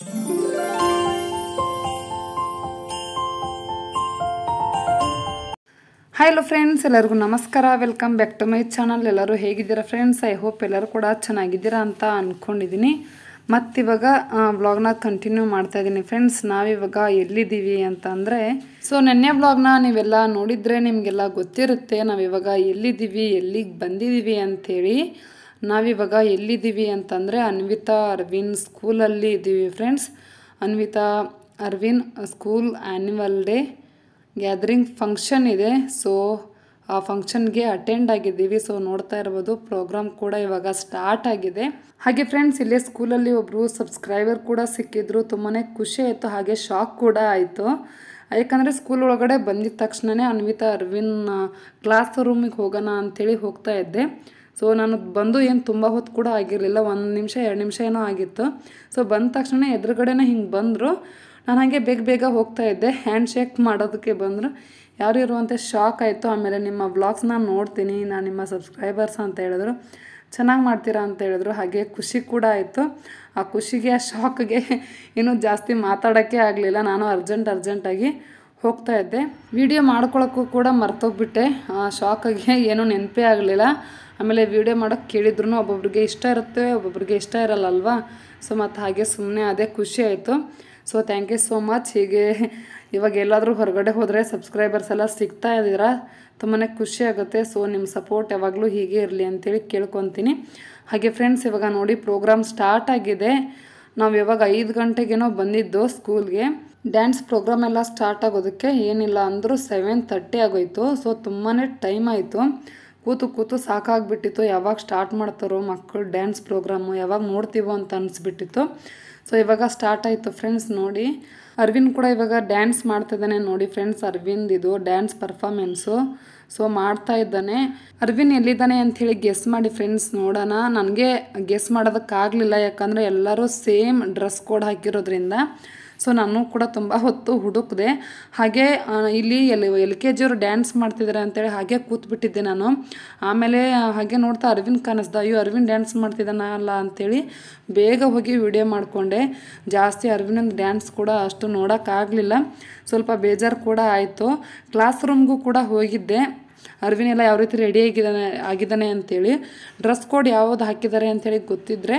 hi hello friends ಎಲ್ಲರಿಗೂ ನಮಸ್ಕಾರ welcome back to my channel ಎಲ್ಲರೂ ಹೇಗಿದ್ದೀರಾ ಫ್ರೆಂಡ್ಸ್ ಐ ಹೋಪ್ ಎಲ್ಲರೂ ಕೂಡ ಚೆನ್ನಾಗಿದ್ದೀರಾ ಅಂತ ಅಂದ್ಕೊಂಡಿದ್ದೀನಿ ಮತ್ತಿವಾಗ ವ್ಲಾಗ್ನ ಕಂಟಿನ್ಯೂ ಮಾಡ್ತಾ ಇದ್ದೀನಿ ಫ್ರೆಂಡ್ಸ್ ನಾವಿವಾಗ ಎಲ್ಲಿದ್ದೀವಿ ಅಂತ ಅಂದರೆ ಸೊ ನೆನ್ನೆ ವ್ಲಾಗ್ನ ನೀವೆಲ್ಲ ನೋಡಿದರೆ ನಿಮಗೆಲ್ಲ ಗೊತ್ತಿರುತ್ತೆ ನಾವಿವಾಗ ಎಲ್ಲಿದ್ದೀವಿ ಎಲ್ಲಿಗೆ ಬಂದಿದ್ದೀವಿ ಅಂಥೇಳಿ ನಾವಿವಾಗ ಎಲ್ಲಿದ್ದೀವಿ ಅಂತಂದರೆ ಅನ್ವಿತಾ ಅರವಿಂದ್ ಸ್ಕೂಲಲ್ಲಿ ಇದ್ದೀವಿ friends Anvitha Aravind school annual day gathering function ಇದೆ ಸೊ ಆ ಫಂಕ್ಷನ್ಗೆ ಅಟೆಂಡ್ ಆಗಿದ್ದೀವಿ ಸೊ ನೋಡ್ತಾ ಇರ್ಬೋದು ಪ್ರೋಗ್ರಾಮ್ ಕೂಡ ಇವಾಗ ಸ್ಟಾರ್ಟ್ ಆಗಿದೆ ಹಾಗೆ ಫ್ರೆಂಡ್ಸ್ ಇಲ್ಲೇ ಸ್ಕೂಲಲ್ಲಿ ಒಬ್ಬರು ಸಬ್ಸ್ಕ್ರೈಬರ್ ಕೂಡ ಸಿಕ್ಕಿದ್ರು ತುಂಬಾ ಖುಷಿ ಆಯಿತು ಹಾಗೆ ಶಾಕ್ ಕೂಡ ಆಯಿತು ಯಾಕಂದರೆ ಸ್ಕೂಲ್ ಒಳಗಡೆ ಬಂದಿದ ತಕ್ಷಣವೇ ಅನ್ವಿತಾ ಅರವಿಂದ್ ಕ್ಲಾಸ್ ರೂಮಿಗೆ ಹೋಗೋಣ ಅಂಥೇಳಿ ಹೋಗ್ತಾ ಇದ್ದೆ ಸೊ ನಾನು ಬಂದು ಏನು ತುಂಬ ಹೊತ್ತು ಕೂಡ ಆಗಿರಲಿಲ್ಲ ಒಂದು ನಿಮಿಷ ಎರಡು ನಿಮಿಷ ಏನೋ ಆಗಿತ್ತು ಸೊ ಬಂದ ತಕ್ಷಣ ಎದುರುಗಡೆನೇ ಹಿಂಗೆ ಬಂದರು ನಾನು ಹಾಗೆ ಬೇಗ ಬೇಗ ಹೋಗ್ತಾ ಇದ್ದೆ ಹ್ಯಾಂಡ್ ಶೇಕ್ ಮಾಡೋದಕ್ಕೆ ಬಂದರು ಯಾರು ಇರುವಂಥ ಶಾಕ್ ಆಯಿತು ಆಮೇಲೆ ನಿಮ್ಮ ವ್ಲಾಗ್ಸ್ನ ನೋಡ್ತೀನಿ ನಾನು ನಿಮ್ಮ ಸಬ್ಸ್ಕ್ರೈಬರ್ಸ್ ಅಂತ ಹೇಳಿದ್ರು ಚೆನ್ನಾಗಿ ಮಾಡ್ತೀರಾ ಅಂತ ಹೇಳಿದ್ರು ಹಾಗೆ ಖುಷಿ ಕೂಡ ಆಯಿತು ಆ ಖುಷಿಗೆ ಆ ಶಾಕ್ಗೆ ಇನ್ನೂ ಜಾಸ್ತಿ ಮಾತಾಡೋಕ್ಕೆ ಆಗಲಿಲ್ಲ ನಾನು ಅರ್ಜೆಂಟ್ ಅರ್ಜೆಂಟಾಗಿ ಹೋಗ್ತಾ ಇದ್ದೆ ವಿಡಿಯೋ ಮಾಡ್ಕೊಳ್ಳೋಕ್ಕೂ ಕೂಡ ಮರ್ತೋಗ್ಬಿಟ್ಟೆ ಆ ಶಾಕಾಗಿ ಏನೂ ನೆನಪೇ ಆಗಲಿಲ್ಲ ಆಮೇಲೆ ವಿಡಿಯೋ ಮಾಡೋಕ್ಕೆ ಕೇಳಿದ್ರು ಒಬ್ಬೊಬ್ರಿಗೆ ಇಷ್ಟ ಇರುತ್ತೆ ಒಬ್ಬೊಬ್ರಿಗೆ ಇಷ್ಟ ಇರಲ್ಲ ಅಲ್ವಾ ಸೊ ಮತ್ತು ಹಾಗೆ ಸುಮ್ಮನೆ ಅದೇ ಖುಷಿ ಆಯಿತು so thank you so much ಹೀಗೆ ಇವಾಗ ಎಲ್ಲಾದರೂ ಹೊರಗಡೆ ಹೋದರೆ ಸಬ್ಸ್ಕ್ರೈಬರ್ಸ್ ಎಲ್ಲ ಸಿಗ್ತಾ ಇದ್ದೀರಾ ತುಂಬಾ ಖುಷಿ ಆಗುತ್ತೆ ಸೊ ನಿಮ್ಮ ಸಪೋರ್ಟ್ ಯಾವಾಗಲೂ ಹೀಗೆ ಇರಲಿ ಅಂತೇಳಿ ಕೇಳ್ಕೊತೀನಿ ಹಾಗೆ ಫ್ರೆಂಡ್ಸ್ ಇವಾಗ ನೋಡಿ ಪ್ರೋಗ್ರಾಮ್ ಸ್ಟಾರ್ಟ್ ಆಗಿದೆ ನಾವು ಇವಾಗ ಐದು ಗಂಟೆಗೇನೋ ಬಂದಿದ್ದು ಸ್ಕೂಲ್ಗೆ ಡ್ಯಾನ್ಸ್ ಪ್ರೋಗ್ರಾಮ್ ಎಲ್ಲ ಸ್ಟಾರ್ಟ್ ಆಗೋದಕ್ಕೆ ಏನಿಲ್ಲ ಅಂದರೂ ಸೆವೆನ್ ತರ್ಟಿ ಆಗೋಯ್ತು ಸೊ ತುಂಬಾ ಟೈಮ್ ಆಯಿತು ಕೂತು ಕೂತು ಸಾಕಾಗ್ಬಿಟ್ಟಿತ್ತು ಯಾವಾಗ ಸ್ಟಾರ್ಟ್ ಮಾಡ್ತಾರೋ ಮಕ್ಕಳು ಡ್ಯಾನ್ಸ್ ಪ್ರೋಗ್ರಾಮು ಯಾವಾಗ ನೋಡ್ತೀವೋ ಅಂತ ಅನಿಸ್ಬಿಟ್ಟಿತ್ತು ಸೊ ಇವಾಗ ಸ್ಟಾರ್ಟ್ ಆಯಿತು ಫ್ರೆಂಡ್ಸ್ ನೋಡಿ ಅರವಿಂದ್ ಕೂಡ ಇವಾಗ ಡ್ಯಾನ್ಸ್ ಮಾಡ್ತಿದ್ದಾನೆ ನೋಡಿ ಫ್ರೆಂಡ್ಸ್ ಅರವಿಂದ್ ಇದು ಡ್ಯಾನ್ಸ್ ಪರ್ಫಾಮೆನ್ಸು ಸೊ ಮಾಡ್ತಾ ಇದ್ದಾನೆ ಅರವಿಂದ್ ಎಲ್ಲಿದ್ದಾನೆ ಅಂಥೇಳಿ ಗೆಸ್ ಮಾಡಿ ಫ್ರೆಂಡ್ಸ್ ನೋಡೋಣ ನನಗೆ ಗೆಸ್ ಮಾಡೋದಕ್ಕಾಗಲಿಲ್ಲ ಯಾಕಂದರೆ ಎಲ್ಲರೂ ಸೇಮ್ ಡ್ರೆಸ್ ಕೋಡ್ ಹಾಕಿರೋದ್ರಿಂದ ಸೊ ನಾನು ಕೂಡ ತುಂಬ ಹೊತ್ತು ಹುಡುಕಿದೆ ಹಾಗೆ ಇಲ್ಲಿ ಎಲ್ ಎಲ್ ಕೆ ಜಿಯವರು ಡ್ಯಾನ್ಸ್ ಮಾಡ್ತಿದ್ದಾರೆ ಅಂತೇಳಿ ಹಾಗೆ ಕೂತ್ಬಿಟ್ಟಿದ್ದೆ ನಾನು ಆಮೇಲೆ ಹಾಗೆ ನೋಡ್ತಾ ಅರವಿಂದ್ ಕಾಣಿಸ್ದ ಅಯ್ಯೋ ಅರವಿಂದ್ ಡ್ಯಾನ್ಸ್ ಮಾಡ್ತಿದ್ದಾನಲ್ಲ ಅಂಥೇಳಿ ಬೇಗ ಹೋಗಿ ವಿಡಿಯೋ ಮಾಡಿಕೊಂಡೆ ಜಾಸ್ತಿ ಅರವಿಂದ್ ಡ್ಯಾನ್ಸ್ ಕೂಡ ಅಷ್ಟು ನೋಡೋಕ್ಕಾಗಲಿಲ್ಲ ಸ್ವಲ್ಪ ಬೇಜಾರು ಕೂಡ ಆಯಿತು ಕ್ಲಾಸ್ ರೂಮ್ಗೂ ಕೂಡ ಹೋಗಿದ್ದೆ ಅರವಿಂದ್ ಎಲ್ಲ ಯಾವ ರೀತಿ ರೆಡಿ ಆಗಿದ್ದಾನೆ ಆಗಿದ್ದಾನೆ ಅಂಥೇಳಿ ಡ್ರೆಸ್ ಕೋಡ್ ಯಾವುದು ಹಾಕಿದ್ದಾರೆ ಅಂಥೇಳಿ ಗೊತ್ತಿದ್ದರೆ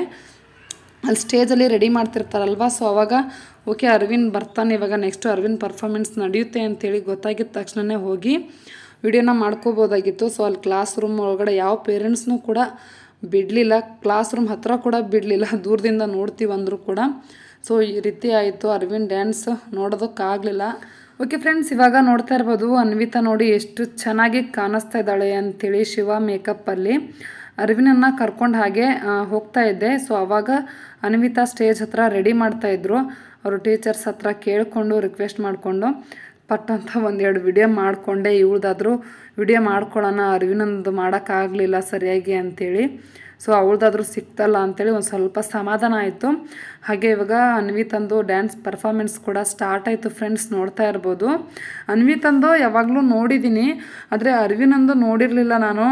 ಅಲ್ಲಿ ಸ್ಟೇಜಲ್ಲಿ ರೆಡಿ ಮಾಡ್ತಿರ್ತಾರಲ್ವ ಸೊ ಅವಾಗ ಓಕೆ ಅರವಿಂದ್ ಬರ್ತಾನೆ ಇವಾಗ ನೆಕ್ಸ್ಟು ಅರವಿಂದ್ ಪರ್ಫಾಮೆನ್ಸ್ ನಡೆಯುತ್ತೆ ಅಂತೇಳಿ ಗೊತ್ತಾಗಿದ್ದ ತಕ್ಷಣವೇ ಹೋಗಿ ವಿಡಿಯೋನ ಮಾಡ್ಕೋಬೋದಾಗಿತ್ತು ಸೊ ಅಲ್ಲಿ ಕ್ಲಾಸ್ ರೂಮ್ ಒಳಗಡೆ ಯಾವ ಪೇರೆಂಟ್ಸ್ನೂ ಕೂಡ ಬಿಡಲಿಲ್ಲ ಕ್ಲಾಸ್ ರೂಮ್ ಹತ್ರ ಕೂಡ ಬಿಡಲಿಲ್ಲ ದೂರದಿಂದ ನೋಡ್ತೀವಿ ಅಂದರೂ ಕೂಡ ಸೊ ಈ ರೀತಿ ಆಯಿತು ಅರವಿಂದ್ ಡ್ಯಾನ್ಸ್ ನೋಡೋದಕ್ಕಾಗಲಿಲ್ಲ ಓಕೆ ಫ್ರೆಂಡ್ಸ್ ಇವಾಗ ನೋಡ್ತಾ ಇರ್ಬೋದು ಅನ್ವಿತಾ ನೋಡಿ ಎಷ್ಟು ಚೆನ್ನಾಗಿ ಕಾಣಿಸ್ತಾ ಇದ್ದಾಳೆ ಅಂಥೇಳಿ ಶಿವ ಮೇಕಪ್ಪಲ್ಲಿ ಅರವಿನನ್ನು ಕರ್ಕೊಂಡು ಹಾಗೆ ಹೋಗ್ತಾ ಇದ್ದೆ ಸೊ ಅವಾಗ ಅನ್ವಿತಾ ಸ್ಟೇಜ್ ಹತ್ರ ರೆಡಿ ಮಾಡ್ತಾಯಿದ್ರು ಅವರು ಟೀಚರ್ಸ್ ಹತ್ರ ಕೇಳಿಕೊಂಡು ರಿಕ್ವೆಸ್ಟ್ ಮಾಡಿಕೊಂಡು ಪಟ್ ಅಂತ ಒಂದೆರಡು ವಿಡಿಯೋ ಮಾಡಿಕೊಂಡೆ ಇವಳ್ದಾದ್ರೂ ವಿಡಿಯೋ ಮಾಡ್ಕೊಳ್ಳೋಣ ಅರವಿನಂದು ಮಾಡೋಕ್ಕಾಗಲಿಲ್ಲ ಸರಿಯಾಗಿ ಅಂಥೇಳಿ ಸೊ ಅವಳದಾದ್ರೂ ಸಿಕ್ತಲ್ಲ ಅಂಥೇಳಿ ಒಂದು ಸ್ವಲ್ಪ ಸಮಾಧಾನ ಆಯಿತು ಹಾಗೆ ಇವಾಗ ಅನ್ವಿತಂದು ಡ್ಯಾನ್ಸ್ ಪರ್ಫಾಮೆನ್ಸ್ ಕೂಡ ಸ್ಟಾರ್ಟ್ ಆಯಿತು ಫ್ರೆಂಡ್ಸ್ ನೋಡ್ತಾ ಇರ್ಬೋದು ಅನ್ವಿತಂದು ಯಾವಾಗಲೂ ನೋಡಿದ್ದೀನಿ ಆದರೆ ಅರವಿನಂದು ನೋಡಿರಲಿಲ್ಲ ನಾನು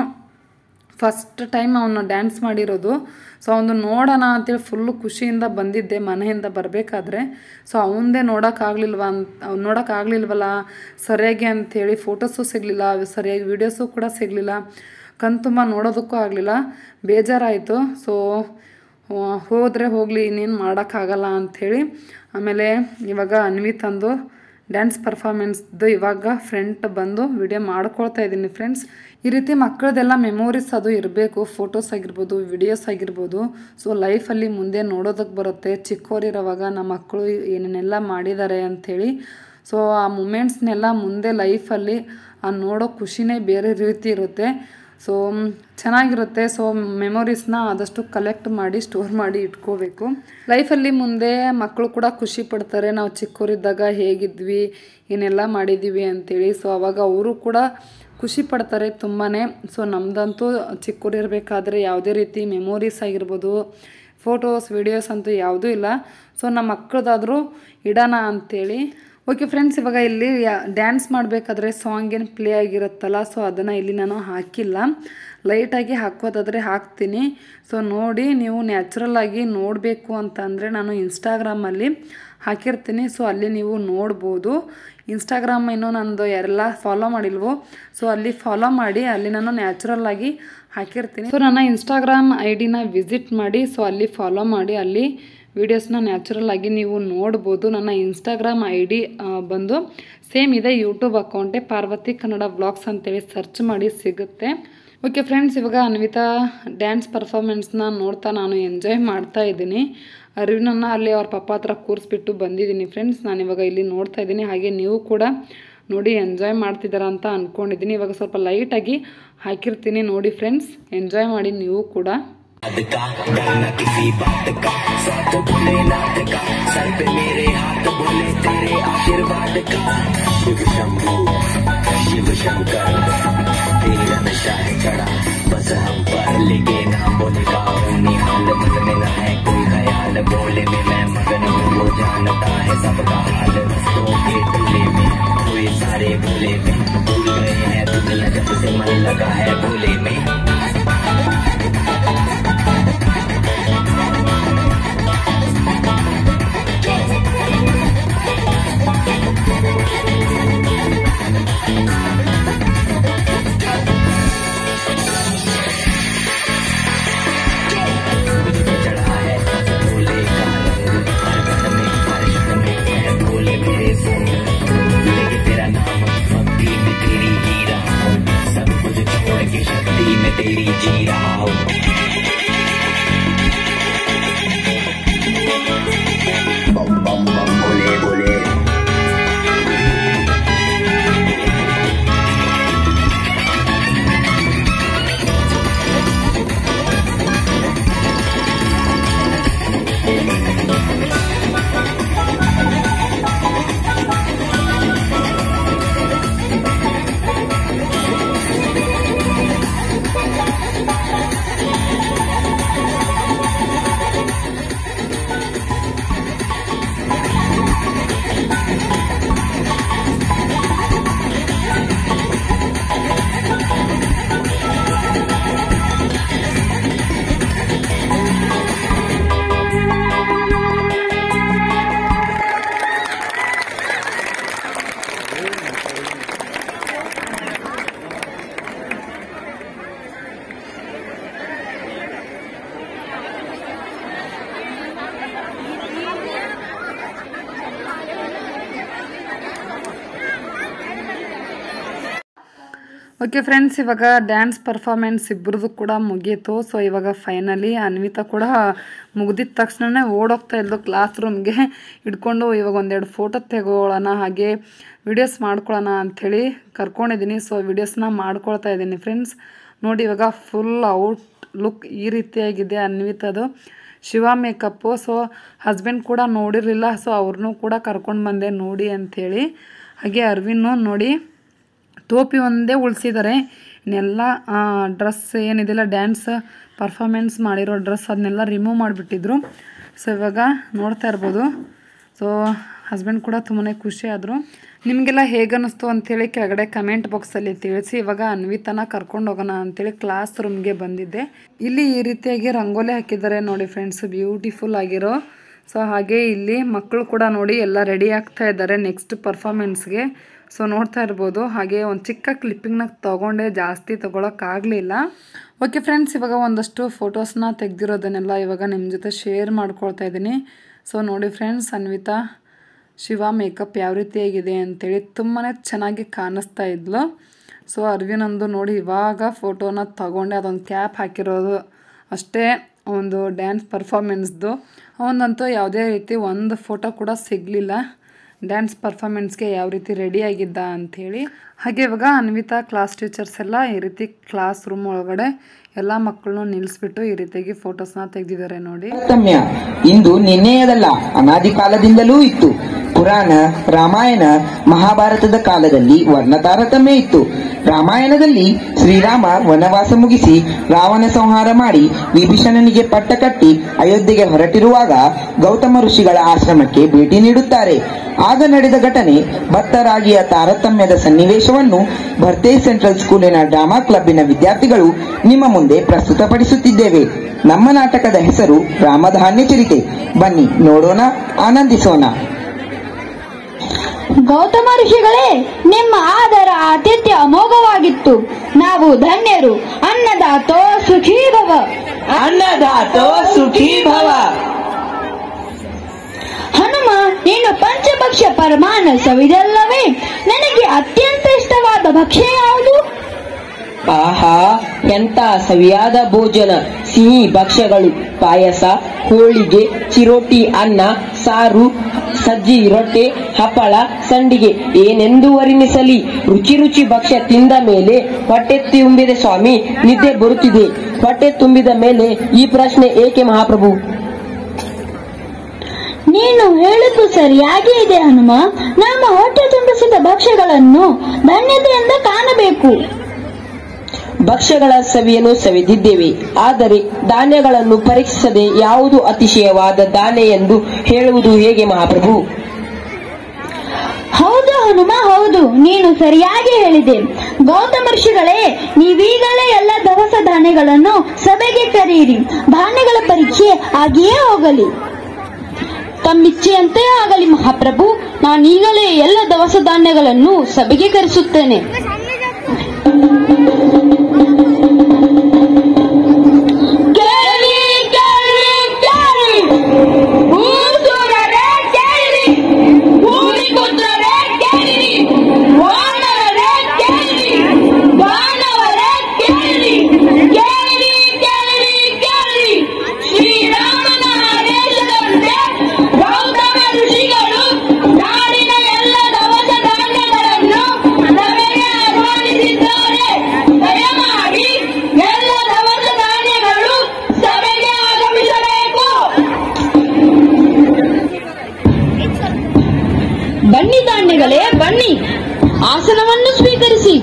ಫಸ್ಟ್ ಟೈಮ್ ಅವನು ಡ್ಯಾನ್ಸ್ ಮಾಡಿರೋದು ಸೊ ಅವನು ನೋಡೋಣ ಅಂತೇಳಿ ಫುಲ್ಲು ಖುಷಿಯಿಂದ ಬಂದಿದ್ದೆ ಮನೆಯಿಂದ ಬರಬೇಕಾದ್ರೆ ಸೊ ಅವನದೇ ನೋಡೋಕ್ಕಾಗಲಿಲ್ವ ಅಂತ ನೋಡೋಕ್ಕಾಗಲಿಲ್ವಲ್ಲ ಸರಿಯಾಗಿ ಅಂಥೇಳಿ ಫೋಟೋಸು ಸಿಗಲಿಲ್ಲ ಸರಿಯಾಗಿ ವೀಡಿಯೋಸು ಕೂಡ ಸಿಗಲಿಲ್ಲ ಕಣ್ ತುಂಬ ನೋಡೋದಕ್ಕೂ ಆಗಲಿಲ್ಲ ಬೇಜಾರಾಯಿತು ಸೊ ಹೋದರೆ ಹೋಗಲಿ ಇನ್ನೇನು ಮಾಡೋಕ್ಕಾಗಲ್ಲ ಅಂಥೇಳಿ ಆಮೇಲೆ ಇವಾಗ ಅನ್ವಿತಂದು ಡ್ಯಾನ್ಸ್ ಪರ್ಫಾಮೆನ್ಸ್ದು ಇವಾಗ ಫ್ರೆಂಟ್ ಬಂದು ವಿಡಿಯೋ ಮಾಡ್ಕೊಳ್ತಾ ಇದ್ದೀನಿ ಫ್ರೆಂಡ್ಸ್ ಈ ರೀತಿ ಮಕ್ಕಳದೆಲ್ಲ ಮೆಮೊರೀಸ್ ಅದು ಇರಬೇಕು ಫೋಟೋಸ್ ಆಗಿರ್ಬೋದು ವಿಡಿಯೋಸ್ ಆಗಿರ್ಬೋದು ಸೊ ಲೈಫಲ್ಲಿ ಮುಂದೆ ನೋಡೋದಕ್ಕೆ ಬರುತ್ತೆ ಚಿಕ್ಕವರಿರೋವಾಗ ನಮ್ಮ ಮಕ್ಕಳು ಏನೇನೆಲ್ಲ ಮಾಡಿದ್ದಾರೆ ಅಂಥೇಳಿ ಸೊ ಆ ಮೂಮೆಂಟ್ಸ್ನೆಲ್ಲ ಮುಂದೆ ಲೈಫಲ್ಲಿ ಆ ನೋಡೋ ಖುಷಿನೇ ಬೇರೆ ರೀತಿ ಇರುತ್ತೆ ಸೊ ಚೆನ್ನಾಗಿರುತ್ತೆ ಸೊ ಮೆಮೊರೀಸ್ನ ಆದಷ್ಟು ಕಲೆಕ್ಟ್ ಮಾಡಿ ಸ್ಟೋರ್ ಮಾಡಿ ಇಟ್ಕೋಬೇಕು ಲೈಫಲ್ಲಿ ಮುಂದೆ ಮಕ್ಕಳು ಕೂಡ ಖುಷಿ ಪಡ್ತಾರೆ ನಾವು ಚಿಕ್ಕವರಿದ್ದಾಗ ಹೇಗಿದ್ವಿ ಏನೆಲ್ಲ ಮಾಡಿದ್ದೀವಿ ಅಂತೇಳಿ ಸೊ ಅವಾಗ ಅವರು ಕೂಡ ಖುಷಿ ಪಡ್ತಾರೆ ತುಂಬಾ ಸೊ ನಮ್ಮದಂತೂ ಚಿಕ್ಕವರಿರಬೇಕಾದ್ರೆ ಯಾವುದೇ ರೀತಿ ಮೆಮೊರೀಸ್ ಆಗಿರ್ಬೋದು ಫೋಟೋಸ್ ವಿಡಿಯೋಸ್ ಅಂತೂ ಯಾವುದೂ ಇಲ್ಲ ಸೊ ನಮ್ಮ ಮಕ್ಕಳದಾದರೂ ಇಡೋಣ ಅಂಥೇಳಿ ಓಕೆ ಫ್ರೆಂಡ್ಸ್ ಇವಾಗ ಇಲ್ಲಿ ಡ್ಯಾನ್ಸ್ ಮಾಡಬೇಕಾದ್ರೆ ಸಾಂಗ್ ಏನು ಪ್ಲೇ ಆಗಿರುತ್ತಲ್ಲ ಸೊ ಅದನ್ನು ಇಲ್ಲಿ ನಾನು ಹಾಕಿಲ್ಲ ಲೈಟಾಗಿ ಹಾಕೋದಾದರೆ ಹಾಕ್ತೀನಿ ಸೊ ನೋಡಿ ನೀವು ನ್ಯಾಚುರಲ್ ಆಗಿ ನೋಡಬೇಕು ಅಂತ ಅಂದರೆ ನಾನು ಇನ್ಸ್ಟಾಗ್ರಾಮಲ್ಲಿ ಹಾಕಿರ್ತೀನಿ ಸೊ ಅಲ್ಲಿ ನೀವು ನೋಡ್ಬೋದು ಇನ್ಸ್ಟಾಗ್ರಾಮ್ ಇನ್ನೂ ನಂದು ಯಾರೆಲ್ಲ ಫಾಲೋ ಮಾಡಿಲ್ವೋ ಸೊ ಅಲ್ಲಿ ಫಾಲೋ ಮಾಡಿ ಅಲ್ಲಿ ನಾನು ನ್ಯಾಚುರಲ್ ಆಗಿ ಹಾಕಿರ್ತೀನಿ ಸೊ ನನ್ನ ಇನ್ಸ್ಟಾಗ್ರಾಮ್ ಐ ಡಿನ ವಿಸಿಟ್ ಮಾಡಿ ಸೊ ಅಲ್ಲಿ ಫಾಲೋ ಮಾಡಿ ಅಲ್ಲಿ ವೀಡಿಯೋಸ್ನ ನ್ಯಾಚುರಲ್ ಆಗಿ ನೀವು ನೋಡ್ಬೋದು ನನ್ನ ಇನ್ಸ್ಟಾಗ್ರಾಮ್ ಐ ಡಿ ಬಂದು ಸೇಮ್ ಇದೆ ಯೂಟ್ಯೂಬ್ ಅಕೌಂಟೇ ಪಾರ್ವತಿ ಕನ್ನಡ ಬ್ಲಾಗ್ಸ್ ಅಂತೇಳಿ ಸರ್ಚ್ ಮಾಡಿ ಸಿಗುತ್ತೆ ಓಕೆ ಫ್ರೆಂಡ್ಸ್ ಇವಾಗ ಅನ್ವಿತಾ ಡ್ಯಾನ್ಸ್ ಪರ್ಫಾರ್ಮೆನ್ಸ್ನ ನೋಡ್ತಾ ನಾನು ಎಂಜಾಯ್ ಮಾಡ್ತಾ ಇದ್ದೀನಿ ಅರಿವಿನನ್ನು ಅಲ್ಲಿ ಅವ್ರ ಪಪ್ಪ ಹತ್ರ ಕೂರಿಸ್ಬಿಟ್ಟು ಬಂದಿದ್ದೀನಿ ಫ್ರೆಂಡ್ಸ್ ನಾನು ಇವಾಗ ಇಲ್ಲಿ ನೋಡ್ತಾ ಇದ್ದೀನಿ ಹಾಗೆ ನೀವು ಕೂಡ ನೋಡಿ ಎಂಜಾಯ್ ಮಾಡ್ತಿದ್ದಾರ ಅಂತ ಅಂದ್ಕೊಂಡಿದ್ದೀನಿ ಇವಾಗ ಸ್ವಲ್ಪ ಲೈಟಾಗಿ ಹಾಕಿರ್ತೀನಿ ನೋಡಿ ಫ್ರೆಂಡ್ಸ್ ಎಂಜಾಯ್ ಮಾಡಿ ನೀವು ಕೂಡ का डरना किसी बात का साथ बोले नाथ का सर पे मेरे हाथ बोले तेरे आशीर्वाद का शिव शंभू शिव शंकर तेरा नशा है चढ़ा बस हम पर लेके नाम बोले का निहाल मन में ना है कोई ख्याल बोले में मैं मगन हूँ वो जानता है सबका हाल रस्तों के टुले में कोई सारे भूले में भूल गए हैं दुनिया जब से मन लगा है भोले में चढ़ा है भोले का रंग हर घर में हर क्षण में है भोले मेरे संग लेके तेरा नाम भक्ति में तेरी ही रहा हूँ सब कुछ छोड़ के शक्ति में तेरी जी रहा हूँ बम बम बम भोले भोले ಓಕೆ ಫ್ರೆಂಡ್ಸ್ ಇವಾಗ ಡ್ಯಾನ್ಸ್ ಪರ್ಫಾರ್ಮೆನ್ಸ್ ಇಬ್ಬರದು ಕೂಡ ಮುಗೀತು ಸೊ ಇವಾಗ ಫೈನಲಿ ಅನ್ವಿತಾ ಕೂಡ ಮುಗ್ದಿದ ತಕ್ಷಣ ಓಡೋಗ್ತಾ ಇದ್ಲು ಕ್ಲಾಸ್ ರೂಮ್ಗೆ ಹಿಡ್ಕೊಂಡು ಇವಾಗ ಒಂದೆರಡು ಫೋಟೋ ತೆಗೋಳೋಣ ಹಾಗೆ ವಿಡಿಯೋಸ್ ಮಾಡ್ಕೊಳ್ಳೋಣ ಅಂಥೇಳಿ ಕರ್ಕೊಂಡಿದ್ದೀನಿ ಸೊ ವಿಡಿಯೋಸ್ನ ಮಾಡ್ಕೊಳ್ತಾ ಇದ್ದೀನಿ ಫ್ರೆಂಡ್ಸ್ ನೋಡಿ ಇವಾಗ ಫುಲ್ ಔಟ್ ಲುಕ್ ಈ ರೀತಿಯಾಗಿದೆ ಅನ್ವಿತದು ಶಿವ ಮೇಕಪ್ಪು ಸೊ ಹಸ್ಬೆಂಡ್ ಕೂಡ ನೋಡಿರಲಿಲ್ಲ ಸೊ ಅವ್ರನ್ನೂ ಕೂಡ ಕರ್ಕೊಂಡು ಬಂದೆ ನೋಡಿ ಅಂಥೇಳಿ ಹಾಗೆ ಅರ್ವಿನ್ನು ನೋಡಿ ಟೋಪಿ ಒಂದೇ ಉಳಿಸಿದ್ದಾರೆ ಇನ್ನೆಲ್ಲ ಡ್ರೆಸ್ ಏನಿದೆಲ್ಲ ಡ್ಯಾನ್ಸ್ ಪರ್ಫಾಮೆನ್ಸ್ ಮಾಡಿರೋ ಡ್ರೆಸ್ ಅದನ್ನೆಲ್ಲ ರಿಮೂವ್ ಮಾಡಿಬಿಟ್ಟಿದ್ರು ಸೊ ಇವಾಗ ನೋಡ್ತಾ ಇರ್ಬೋದು ಸೊ ಹಸ್ಬೆಂಡ್ ಕೂಡ ತುಂಬಾ ಖುಷಿ ಆದರು ನಿಮಗೆಲ್ಲ ಹೇಗೆ ಅನ್ನಿಸ್ತು ಅಂಥೇಳಿ ಕೆಳಗಡೆ ಕಮೆಂಟ್ ಬಾಕ್ಸಲ್ಲಿ ತಿಳಿಸಿ ಇವಾಗ ಅನ್ವಿತನ ಕರ್ಕೊಂಡು ಹೋಗೋಣ ಅಂಥೇಳಿ ಕ್ಲಾಸ್ ರೂಮ್ಗೆ ಬಂದಿದ್ದೆ ಇಲ್ಲಿ ಈ ರೀತಿಯಾಗಿ ರಂಗೋಲಿ ಹಾಕಿದ್ದಾರೆ ನೋಡಿ ಫ್ರೆಂಡ್ಸ್ ಬ್ಯೂಟಿಫುಲ್ ಆಗಿರೋ ಸೊ ಹಾಗೆ ಇಲ್ಲಿ ಮಕ್ಕಳು ಕೂಡ ನೋಡಿ ಎಲ್ಲ ರೆಡಿ ಆಗ್ತಾ ಇದ್ದಾರೆ ನೆಕ್ಸ್ಟ್ ಪರ್ಫಾಮೆನ್ಸ್ಗೆ ಸೊ ನೋಡ್ತಾ ಇರ್ಬೋದು ಹಾಗೆ ಒಂದು ಚಿಕ್ಕ ಕ್ಲಿಪ್ಪಿಂಗ್ನ ತೊಗೊಂಡೆ ಜಾಸ್ತಿ ತೊಗೊಳಕ್ಕಾಗಲಿಲ್ಲ ಓಕೆ ಫ್ರೆಂಡ್ಸ್ ಇವಾಗ ಒಂದಷ್ಟು ಫೋಟೋಸ್ನ ತೆಗೆದಿರೋದನ್ನೆಲ್ಲ ಇವಾಗ ನಿಮ್ಮ ಜೊತೆ ಶೇರ್ ಮಾಡ್ಕೊಳ್ತಾ ಇದ್ದೀನಿ ಸೊ ನೋಡಿ ಫ್ರೆಂಡ್ಸ್ ಅನ್ವಿತಾ ಶಿವ ಮೇಕಪ್ ಯಾವ ರೀತಿಯಾಗಿದೆ ಅಂತೇಳಿ ತುಂಬಾ ಚೆನ್ನಾಗಿ ಕಾಣಿಸ್ತಾ ಇದ್ಲು ಸೊ ಅರ್ವಿನೊಂದು ನೋಡಿ ಇವಾಗ ಫೋಟೋನ ತಗೊಂಡೆ ಅದೊಂದು ಕ್ಯಾಪ್ ಹಾಕಿರೋದು ಅಷ್ಟೇ ಒಂದು ಡ್ಯಾನ್ಸ್ ಪರ್ಫಾಮೆನ್ಸ್ದು ಅವನಂತೂ ಯಾವುದೇ ರೀತಿ ಒಂದು ಫೋಟೋ ಕೂಡ ಸಿಗಲಿಲ್ಲ ಡ್ಯಾನ್ಸ್ ಪರ್ಫಾಮೆನ್ಸ್ಗೆ ಯಾವ ರೀತಿ ರೆಡಿ ಆಗಿದ್ದ ಅಂಥೇಳಿ ಹಾಗೆ ಇವಾಗ ಅನ್ವಿತಾ ಕ್ಲಾಸ್ ಟೀಚರ್ಸ್ ಎಲ್ಲ ಈ ರೀತಿ ಕ್ಲಾಸ್ ರೂಮ್ ಒಳಗಡೆ ಎಲ್ಲ ಮಕ್ಕಳನ್ನು ನಿಲ್ಲಿಸ್ಬಿಟ್ಟು ಈ ರೀತಿಯಾಗಿ ಫೋಟೋಸ್ನ ತೆಗೆದಿದ್ದಾರೆ ನೋಡಿ ತಾರತಮ್ಯ ಇಂದು ನಿನ್ನೆಯದಲ್ಲ ಅನಾದಿ ಕಾಲದಿಂದಲೂ ಇತ್ತು ಪುರಾಣ ರಾಮಾಯಣ ಮಹಾಭಾರತದ ಕಾಲದಲ್ಲಿ ವರ್ಣ ತಾರತಮ್ಯ ಇತ್ತು ರಾಮಾಯಣದಲ್ಲಿ ಶ್ರೀರಾಮ ವನವಾಸ ಮುಗಿಸಿ ರಾವಣ ಸಂಹಾರ ಮಾಡಿ ವಿಭೀಷಣನಿಗೆ ಪಟ್ಟ ಕಟ್ಟಿ ಅಯೋಧ್ಯೆಗೆ ಹೊರಟಿರುವಾಗ ಗೌತಮ ಋಷಿಗಳ ಆಶ್ರಮಕ್ಕೆ ಭೇಟಿ ನೀಡುತ್ತಾರೆ ಆಗ ನಡೆದ ಘಟನೆ ಭತ್ತ ರಾಗಿಯ ತಾರತಮ್ಯದ ಸನ್ನಿವೇಶವನ್ನು ಭರ್ತೆ ಸೆಂಟ್ರಲ್ ಸ್ಕೂಲಿನ ಡ್ರಾಮಾ ಕ್ಲಬ್ಬಿನ ವಿದ್ಯಾರ್ಥಿಗಳು ನಿಮ್ಮ ಮುಂದೆ ಪ್ರಸ್ತುತಪಡಿಸುತ್ತಿದ್ದೇವೆ ನಮ್ಮ ನಾಟಕದ ಹೆಸರು ರಾಮಧಾನ್ಯ ಚರಿತೆ ಬನ್ನಿ ನೋಡೋಣ ಆನಂದಿಸೋಣ ಗೌತಮ ಋಷಿಗಳೇ ನಿಮ್ಮ ಆದರ ಆತಿಥ್ಯ ಅಮೋಘವಾಗಿತ್ತು ನಾವು ಧನ್ಯರು ಅನ್ನದಾತೋ ಸುಖೀ ಭವ ಅನ್ನದಾತೋ ಸುಖೀ ಭವ ಹನುಮ ನೀನು ಪಂಚಭಕ್ಷ್ಯ ಪರಮಾನ ಸವಿದಲ್ಲವೇ ನನಗೆ ಅತ್ಯಂತ ಇಷ್ಟವಾದ ಭಕ್ಷ್ಯ ಯಾವುದು ಆಹಾ ಎಂತ ಸವಿಯಾದ ಭೋಜನ ಸಿಹಿ ಭಕ್ಷ್ಯಗಳು ಪಾಯಸ ಹೋಳಿಗೆ ಚಿರೋಟಿ ಅನ್ನ ಸಾರು ಸಜ್ಜಿ ರೊಟ್ಟೆ ಹಪ್ಪಳ ಸಂಡಿಗೆ ಏನೆಂದು ವರ್ಣಿಸಲಿ ರುಚಿ ರುಚಿ ಭಕ್ಷ್ಯ ತಿಂದ ಮೇಲೆ ಹೊಟ್ಟೆ ತುಂಬಿದೆ ಸ್ವಾಮಿ ನಿದ್ದೆ ಬರುತ್ತಿದೆ ಹೊಟ್ಟೆ ತುಂಬಿದ ಮೇಲೆ ಈ ಪ್ರಶ್ನೆ ಏಕೆ ಮಹಾಪ್ರಭು ನೀನು ಹೇಳಿದ್ದು ಸರಿಯಾಗಿ ಇದೆ ಹನುಮ ನಮ್ಮ ಹೊಟ್ಟೆ ತುಂಬಿಸಿದ ಭಕ್ಷ್ಯಗಳನ್ನು ಧನ್ಯತೆಯಿಂದ ಕಾಣಬೇಕು ಭಕ್ಷ್ಯಗಳ ಸವಿಯನ್ನು ಸವಿದಿದ್ದೇವೆ ಆದರೆ ಧಾನ್ಯಗಳನ್ನು ಪರೀಕ್ಷಿಸದೆ ಯಾವುದು ಅತಿಶಯವಾದ ಧಾನ್ಯ ಎಂದು ಹೇಳುವುದು ಹೇಗೆ ಮಹಾಪ್ರಭು ಹೌದು ಹನುಮ ಹೌದು ನೀನು ಸರಿಯಾಗಿ ಹೇಳಿದೆ ಗೌತಮ ಋಷಿಗಳೇ ನೀವೀಗಲೇ ಎಲ್ಲ ದವಸ ಧಾನ್ಯಗಳನ್ನು ಸಭೆಗೆ ಕರೆಯಿರಿ ಧಾನ್ಯಗಳ ಪರೀಕ್ಷೆ ಆಗಿಯೇ ಹೋಗಲಿ ತಮ್ಮಿಚ್ಛೆಯಂತೆ ಆಗಲಿ ಮಹಾಪ್ರಭು ನಾನೀಗಲೇ ಎಲ್ಲ ದವಸ ಧಾನ್ಯಗಳನ್ನು ಸಭೆಗೆ ಕರೆಸುತ್ತೇನೆ ಕೇಳಿ ಕೇಳಿ ಕೇಳಿ ಭೂಸುರರೇ ಕೇಳಿರಿ ಭೂಮಿಪುತ್ರರೇ ಕೇಳಿರಿ ವಾನರರೇ ಕೇಳಿರಿ ದಾನವರೇ ಕೇಳಿರಿ ಕೇಳಿರಿ ಕೇಳಿರಿ ಕೇಳಿರಿ ಶ್ರೀರಾಮನ ಆದೇಶದಂತೆ ಗೌತಮ ಋಷಿಗಳು ನಾಡಿನ ಎಲ್ಲ ದವಸ ಧಾನ್ಯಗಳನ್ನು ಸಭೆಗೆ ಆಹ್ವಾನಿಸಿದ್ದಾರೆ ದಯಮಾಡಿ ಎಲ್ಲ ದವಸ ಧಾನ್ಯಗಳು ಸಭೆಗೆ ಆಗಮಿಸಬೇಕು ಬನ್ನಿ ಧಾನ್ಯಗಳೇ ಬನ್ನಿ ಆಸನವನ್ನು ಸ್ವೀಕರಿಸಿ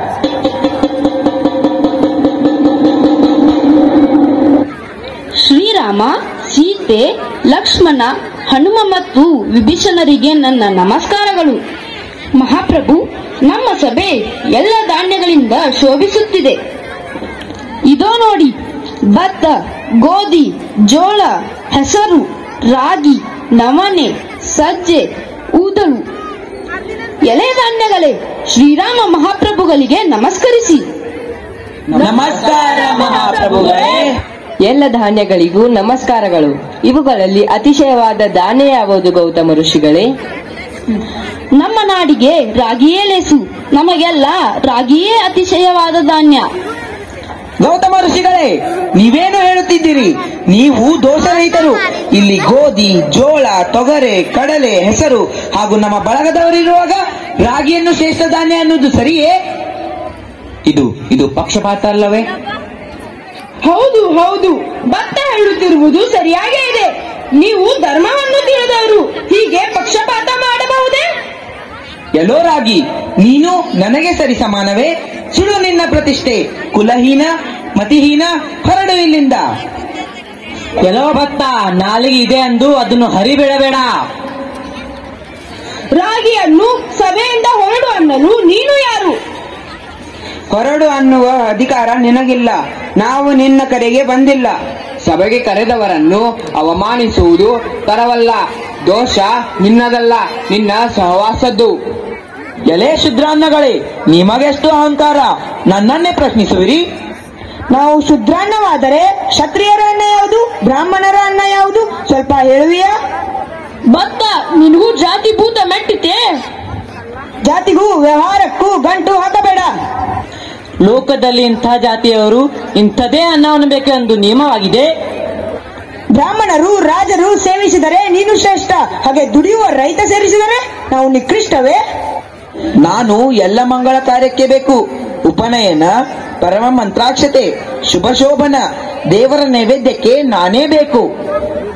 ಶ್ರೀರಾಮ ಸೀತೆ ಲಕ್ಷ್ಮಣ ಹನುಮ ಮತ್ತು ವಿಭೀಷಣರಿಗೆ ನನ್ನ ನಮಸ್ಕಾರಗಳು ಮಹಾಪ್ರಭು ನಮ್ಮ ಸಭೆ ಎಲ್ಲ ಧಾನ್ಯಗಳಿಂದ ಶೋಭಿಸುತ್ತಿದೆ ಇದೋ ನೋಡಿ ಭತ್ತ ಗೋಧಿ ಜೋಳ ಹೆಸರು ರಾಗಿ ನವಣೆ ಸಜ್ಜೆ ಊದಲು ಎಲೆ ಧಾನ್ಯಗಳೇ ಶ್ರೀರಾಮ ಮಹಾಪ್ರಭುಗಳಿಗೆ ನಮಸ್ಕರಿಸಿ ನಮಸ್ಕಾರ ಮಹಾಪ್ರಭುಗಳೇ ಎಲ್ಲ ಧಾನ್ಯಗಳಿಗೂ ನಮಸ್ಕಾರಗಳು ಇವುಗಳಲ್ಲಿ ಅತಿಶಯವಾದ ಧಾನ್ಯ ಯಾವುದು ಗೌತಮ ಋಷಿಗಳೇ ನಮ್ಮ ನಾಡಿಗೆ ರಾಗಿಯೇ ಲೇಸು ನಮಗೆಲ್ಲ ರಾಗಿಯೇ ಅತಿಶಯವಾದ ಧಾನ್ಯ ಗೌತಮ ಋಷಿಗಳೇ ನೀವೇನು ಹೇಳುತ್ತಿದ್ದೀರಿ ನೀವು ದೋಷರಹಿತರು ಇಲ್ಲಿ ಗೋಧಿ ಜೋಳ ತೊಗರೆ ಕಡಲೆ ಹೆಸರು ಹಾಗೂ ನಮ್ಮ ಬಳಗದವರಿರುವಾಗ ರಾಗಿಯನ್ನು ಶ್ರೇಷ್ಠ ಧಾನ್ಯ ಅನ್ನೋದು ಸರಿಯೇ ಇದು ಇದು ಪಕ್ಷಪಾತ ಅಲ್ಲವೇ ಹೌದು ಹೌದು ಭತ್ತ ಹೇಳುತ್ತಿರುವುದು ಸರಿಯಾಗೇ ಇದೆ ನೀವು ಧರ್ಮವನ್ನು ತಿಳಿದವರು ಹೀಗೆ ಪಕ್ಷಪಾತ ಮಾಡಬಹುದೇ ಎಲ್ಲೋ ರಾಗಿ ನೀನು ನನಗೆ ಸರಿ ಸಮಾನವೇ ಸುಡು ನಿನ್ನ ಪ್ರತಿಷ್ಠೆ ಕುಲಹೀನ ಮತಿಹೀನ ಹೊರಡು ಇಲ್ಲಿಂದ ಎಲ್ಲೋ ಭತ್ತ ನಾಲಿಗೆ ಇದೆ ಅಂದು ಅದನ್ನು ಹರಿಬಿಡಬೇಡ ರಾಗಿಯನ್ನು ಸಭೆಯಿಂದ ಹೊರಡು ಅನ್ನಲು ನೀನು ಯಾರು ಹೊರಡು ಅನ್ನುವ ಅಧಿಕಾರ ನಿನಗಿಲ್ಲ ನಾವು ನಿನ್ನ ಕಡೆಗೆ ಬಂದಿಲ್ಲ ಸಭೆಗೆ ಕರೆದವರನ್ನು ಅವಮಾನಿಸುವುದು ತರವಲ್ಲ ದೋಷ ನಿನ್ನದಲ್ಲ ನಿನ್ನ ಸಹವಾಸದ್ದು ಎಲೆ ಶುದ್ರಾನ್ನಗಳೇ ನಿಮಗೆಷ್ಟು ಅಹಂಕಾರ ನನ್ನನ್ನೇ ಪ್ರಶ್ನಿಸುವಿರಿ ನಾವು ಶುದ್ರಾನ್ನವಾದರೆ ಕ್ಷತ್ರಿಯರ ಅನ್ನ ಯಾವುದು ಬ್ರಾಹ್ಮಣರ ಅನ್ನ ಯಾವುದು ಸ್ವಲ್ಪ ಹೇಳುವಿಯಾ ಭತ್ತ ನಿನಗೂ ಜಾತಿ ಭೂತ ಮೆಟ್ಟಿತೆ ಜಾತಿಗೂ ವ್ಯವಹಾರಕ್ಕೂ ಗಂಟು ಹಾಕಬೇಡ ಲೋಕದಲ್ಲಿ ಇಂಥ ಜಾತಿಯವರು ಇಂಥದೇ ಅನ್ನವನ್ನು ಬೇಕೆಂದು ನಿಯಮವಾಗಿದೆ ಬ್ರಾಹ್ಮಣರು ರಾಜರು ಸೇವಿಸಿದರೆ ನೀನು ಶ್ರೇಷ್ಠ ಹಾಗೆ ದುಡಿಯುವ ರೈತ ಸೇರಿಸಿದರೆ ನಾವು ನಿಕೃಷ್ಟವೇ ನಾನು ಎಲ್ಲ ಮಂಗಳ ಕಾರ್ಯಕ್ಕೆ ಬೇಕು ಉಪನಯನ ಪರಮ ಮಂತ್ರಾಕ್ಷತೆ ಶುಭ ಶೋಭನ ದೇವರ ನೈವೇದ್ಯಕ್ಕೆ ನಾನೇ ಬೇಕು